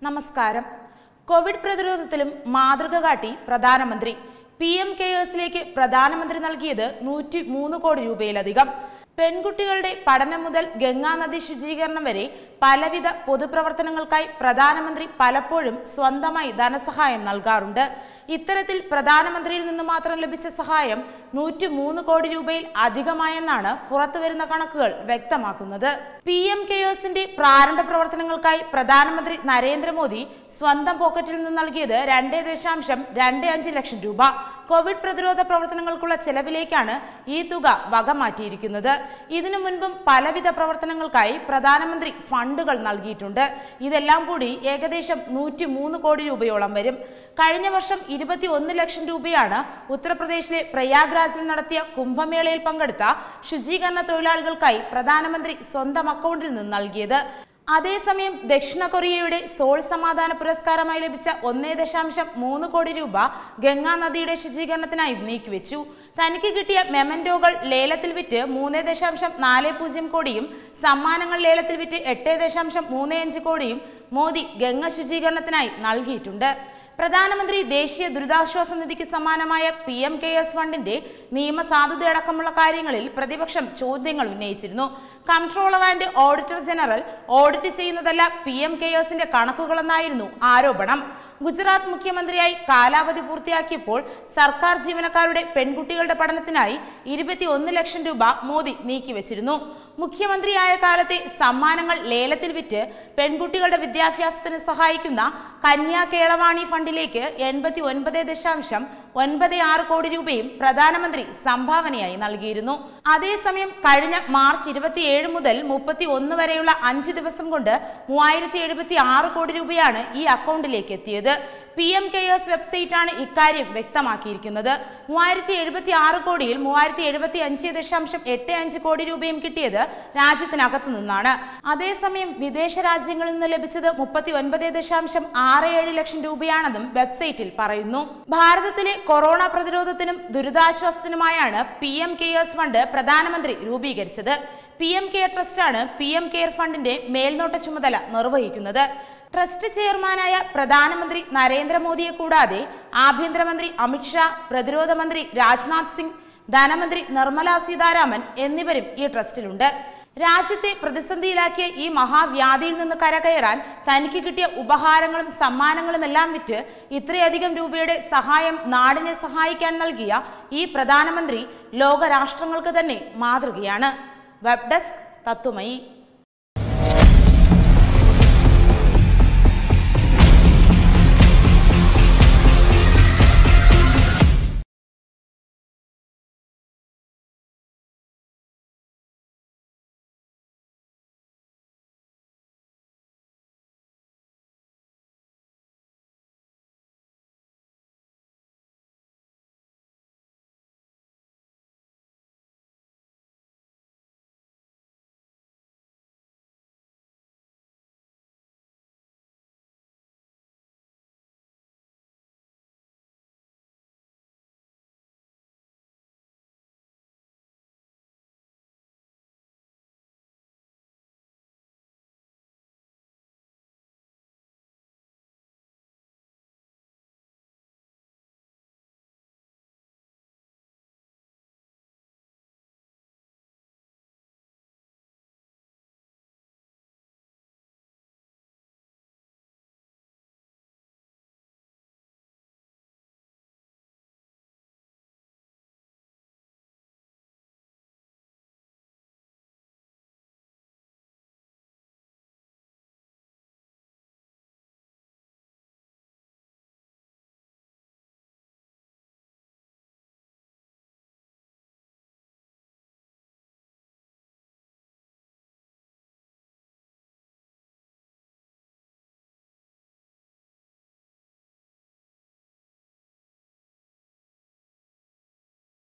നമസ്കാരം കോവിഡ് പ്രതിരോധത്തിലും മാതൃക കാട്ടി പ്രധാനമന്ത്രി പി എം കെയേഴ്സിലേക്ക് പ്രധാനമന്ത്രി നൽകിയത് നൂറ്റി മൂന്ന് കോടി രൂപയിലധികം പെൺകുട്ടികളുടെ പഠനം മുതൽ ഗംഗാനദി ശുചീകരണം വരെ പലവിധ പൊതുപ്രവർത്തനങ്ങൾക്കായി പ്രധാനമന്ത്രി പലപ്പോഴും സ്വന്തമായി ധനസഹായം നൽകാറുണ്ട് ഇത്തരത്തിൽ പ്രധാനമന്ത്രിയിൽ നിന്ന് മാത്രം ലഭിച്ച സഹായം നൂറ്റി മൂന്ന് കോടി രൂപയിൽ അധികമായെന്നാണ് പുറത്തുവരുന്ന കണക്കുകൾ വ്യക്തമാക്കുന്നത് പി എം കെയേഴ്സിന്റെ പ്രാരംഭ പ്രവർത്തനങ്ങൾക്കായി പ്രധാനമന്ത്രി നരേന്ദ്രമോദി സ്വന്തം പോക്കറ്റിൽ നിന്ന് നൽകിയത് രണ്ട് ദശാംശം രണ്ട് അഞ്ച് ലക്ഷം രൂപ കോവിഡ് പ്രതിരോധ പ്രവർത്തനങ്ങൾക്കുള്ള ചെലവിലേക്കാണ് ഈ തുക വകമാറ്റിയിരിക്കുന്നത് ഇതിനു മുൻപും പലവിധ പ്രവർത്തനങ്ങൾക്കായി പ്രധാനമന്ത്രി ഫണ്ടുകൾ നൽകിയിട്ടുണ്ട് ഇതെല്ലാം കൂടി ഏകദേശം നൂറ്റി മൂന്ന് കോടി രൂപയോളം വരും കഴിഞ്ഞ വർഷം ഇരുപത്തി ഒന്ന് ലക്ഷം രൂപയാണ് ഉത്തർപ്രദേശിലെ പ്രയാഗ്രാജിൽ നടത്തിയ കുംഭമേളയിൽ പങ്കെടുത്ത ശുചീകരണ തൊഴിലാളികൾക്കായി പ്രധാനമന്ത്രി സ്വന്തം അക്കൗണ്ടിൽ നിന്ന് നൽകിയത് അതേസമയം ദക്ഷിണ കൊറിയയുടെ സോൾ സമാധാന പുരസ്കാരമായി ലഭിച്ച ഒന്നേ ദശാംശം മൂന്ന് കോടി രൂപ ഗംഗാ നദിയുടെ ശുചീകരണത്തിനായി നീക്കിവെച്ചു തനിക്ക് കിട്ടിയ മെമന്റോകൾ ലേലത്തിൽ വിറ്റ് മൂന്ന് ദശാംശം നാല് പൂജ്യം കോടിയും സമ്മാനങ്ങൾ ലേലത്തിൽ വിറ്റ് എട്ട് ദശാംശം മൂന്ന് അഞ്ച് കോടിയും മോദി ഗംഗ ശുചീകരണത്തിനായി നൽകിയിട്ടുണ്ട് പ്രധാനമന്ത്രി ദേശീയ ദുരിതാശ്വാസ നിധിക്ക് സമാനമായ പി എം കെ എസ് ഫണ്ടിന്റെ നിയമസാധുതയടക്കമുള്ള കാര്യങ്ങളിൽ പ്രതിപക്ഷം ചോദ്യങ്ങൾ ഉന്നയിച്ചിരുന്നു controller and auditor general audit ചെയ്യുന്നതല്ല പി എം കെ എസിന്റെ കണക്കുകളെന്നായിരുന്നു ആരോപണം ഗുജറാത്ത് മുഖ്യമന്ത്രിയായി കാലാവധി പൂർത്തിയാക്കിയപ്പോൾ സർക്കാർ ജീവനക്കാരുടെ പെൺകുട്ടികളുടെ പഠനത്തിനായി ഇരുപത്തി ഒന്ന് ലക്ഷം രൂപ മോദി നീക്കിവെച്ചിരുന്നു മുഖ്യമന്ത്രിയായ കാലത്തെ സമ്മാനങ്ങൾ ലേലത്തിൽ വിറ്റ് പെൺകുട്ടികളുടെ വിദ്യാഭ്യാസത്തിന് സഹായിക്കുന്ന കന്യാ കേളവാണി ഫണ്ടിലേക്ക് എൺപത്തി ഒൻപത് ദശാംശം ഒൻപത് ആറ് കോടി രൂപയും പ്രധാനമന്ത്രി സംഭാവനയായി നൽകിയിരുന്നു അതേസമയം കഴിഞ്ഞ മാർച്ച് ഇരുപത്തിയേഴ് മുതൽ മുപ്പത്തി ഒന്ന് വരെയുള്ള അഞ്ച് ദിവസം കൊണ്ട് മൂവായിരത്തി എഴുപത്തി ആറ് കോടി രൂപയാണ് ഈ അക്കൗണ്ടിലേക്ക് എത്തിയത് പി എം കെയേഴ്സ് വെബ്സൈറ്റാണ് ഇക്കാര്യം വ്യക്തമാക്കിയിരിക്കുന്നത് മൂവായിരത്തി എഴുപത്തി ആറ് കോടിയിൽ മൂവായിരത്തി എഴുപത്തി അഞ്ച് ദശാംശം എട്ട് അഞ്ച് കോടി രൂപയും കിട്ടിയത് രാജ്യത്തിനകത്തു നിന്നാണ് അതേസമയം വിദേശ രാജ്യങ്ങളിൽ നിന്ന് ലഭിച്ചത് മുപ്പത്തി ഒൻപത് ദശാംശം ആറ് ഏഴ് ലക്ഷം രൂപയാണെന്നും വെബ്സൈറ്റിൽ പറയുന്നു ഭാരതത്തിലെ കൊറോണ പ്രതിരോധത്തിനും ദുരിതാശ്വാസത്തിനുമായാണ് പി എം കെയേഴ്സ് ഫണ്ട് പ്രധാനമന്ത്രി രൂപീകരിച്ചത് പി എം കെയർ ട്രസ്റ്റാണ് പി എം കെയർ ഫണ്ടിന്റെ മേൽനോട്ട ചുമതല നിർവഹിക്കുന്നത് ട്രസ്റ്റ് ചെയർമാനായ പ്രധാനമന്ത്രി നരേന്ദ്രമോദിയെ കൂടാതെ ആഭ്യന്തരമന്ത്രി അമിത്ഷാ പ്രതിരോധ മന്ത്രി രാജ്നാഥ് സിംഗ് ധനമന്ത്രി നിർമ്മല സീതാരാമൻ എന്നിവരും ഈ ട്രസ്റ്റിലുണ്ട് രാജ്യത്തെ പ്രതിസന്ധിയിലാക്കിയ ഈ മഹാവ്യാധിയിൽ നിന്ന് കരകയറാൻ തനിക്ക് കിട്ടിയ ഉപഹാരങ്ങളും സമ്മാനങ്ങളും എല്ലാം വിറ്റ് ഇത്രയധികം രൂപയുടെ സഹായം നാടിനെ സഹായിക്കാൻ നൽകിയ ഈ പ്രധാനമന്ത്രി ലോകരാഷ്ട്രങ്ങൾക്ക് തന്നെ മാതൃകയാണ് വെബ് ഡെസ്ക് തത്വമയി